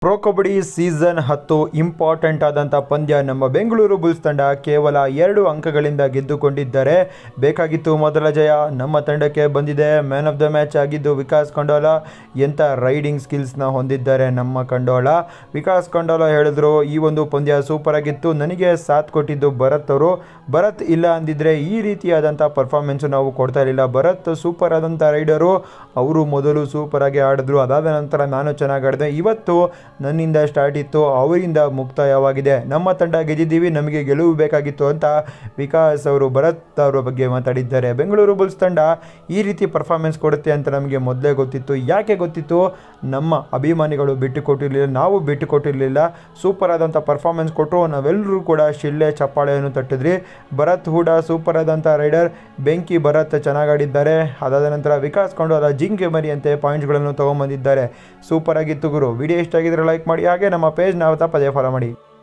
pro kabaddi season ಹತ್ತು important ಆದಂಥ ಪಂದ್ಯ ನಮ್ಮ ಬೆಂಗಳೂರು ಬುಲ್ಸ್ ತಂಡ ಕೇವಲ ಎರಡು ಅಂಕಗಳಿಂದ ಗೆದ್ದುಕೊಂಡಿದ್ದಾರೆ ಬೇಕಾಗಿತ್ತು ಮೊದಲ ಜಯ ನಮ್ಮ ತಂಡಕ್ಕೆ ಬಂದಿದೆ ಮ್ಯಾನ್ ಆಫ್ ದ ಮ್ಯಾಚ್ ಆಗಿದ್ದು ವಿಕಾಸ್ ಕಂಡೋಲ ಎಂಥ ರೈಡಿಂಗ್ ಸ್ಕಿಲ್ಸ್ನ ಹೊಂದಿದ್ದಾರೆ ನಮ್ಮ ಕಂಡೋಳ ವಿಕಾಸ್ ಕಂಡೋಲ ಹೇಳಿದ್ರು ಈ ಒಂದು ಪಂದ್ಯ ಸೂಪರ್ ಆಗಿತ್ತು ನನಗೆ ಸಾಥ್ ಕೊಟ್ಟಿದ್ದು ಭರತ್ ಅವರು ಭರತ್ ಇಲ್ಲ ಅಂದಿದ್ರೆ ಈ ರೀತಿಯಾದಂಥ ಪರ್ಫಾರ್ಮೆನ್ಸು ನಾವು ಕೊಡ್ತಾ ಇರಲಿಲ್ಲ ಭರತ್ ಸೂಪರ್ ಆದಂಥ ರೈಡರು ಅವರು ಮೊದಲು ಸೂಪರಾಗಿ ಆಡಿದ್ರು ಅದಾದ ನಂತರ ನಾನು ಚೆನ್ನಾಗಿ ಆಡಿದೆ ಇವತ್ತು ನನ್ನಿಂದ ಸ್ಟಾರ್ಟ್ ಇತ್ತು ಅವರಿಂದ ಮುಕ್ತಾಯವಾಗಿದೆ ನಮ್ಮ ತಂಡ ಗೆದ್ದಿದ್ದೀವಿ ನಮಗೆ ಗೆಲುವು ಬೇಕಾಗಿತ್ತು ಅಂತ ವಿಕಾಸ್ ಅವರು ಭರತ್ ಅವರ ಬಗ್ಗೆ ಮಾತಾಡಿದ್ದಾರೆ ಬೆಂಗಳೂರು ಬುಲ್ಸ್ ತಂಡ ಈ ರೀತಿ ಪರ್ಫಾರ್ಮೆನ್ಸ್ ಕೊಡುತ್ತೆ ಅಂತ ನಮಗೆ ಮೊದಲೇ ಗೊತ್ತಿತ್ತು ಯಾಕೆ ಗೊತ್ತಿತ್ತು ನಮ್ಮ ಅಭಿಮಾನಿಗಳು ಬಿಟ್ಟು ಕೊಟ್ಟಿರಲಿಲ್ಲ ನಾವು ಬಿಟ್ಟು ಕೊಟ್ಟಿರಲಿಲ್ಲ ಸೂಪರ್ ಆದಂಥ ಪರ್ಫಾರ್ಮೆನ್ಸ್ ಕೊಟ್ಟರು ನಾವೆಲ್ಲರೂ ಕೂಡ ಶಿಳ್ಳೆ ಚಪ್ಪಾಳೆಯನ್ನು ತಟ್ಟಿದ್ರಿ ಭರತ್ ಹೂಡ ಸೂಪರ್ ಆದಂಥ ರೈಡರ್ ಬೆಂಕಿ ಭರತ್ ಚೆನ್ನಾಗಿ ಆಡಿದ್ದಾರೆ ಅದಾದ ನಂತರ ವಿಕಾಸ್ ಕೊಂಡೋಲ ಜಿಂಕೆ ಮರಿಯಂತೆ ಪಾಯಿಂಟ್ಸ್ಗಳನ್ನು ತೊಗೊಂಬಂದಿದ್ದಾರೆ ಸೂಪರ್ ಆಗಿತ್ತು ಗುರು ವಿಡಿಯೋ ಇಷ್ಟ ಆಗಿದ್ರೆ ಲೈಕ್ ಮಾಡಿ ಹಾಗೆ ನಮ್ಮ ಪೇಜ್ ನಾವು ತಪ್ಪದೇ ಫಾಲೋ ಮಾಡಿ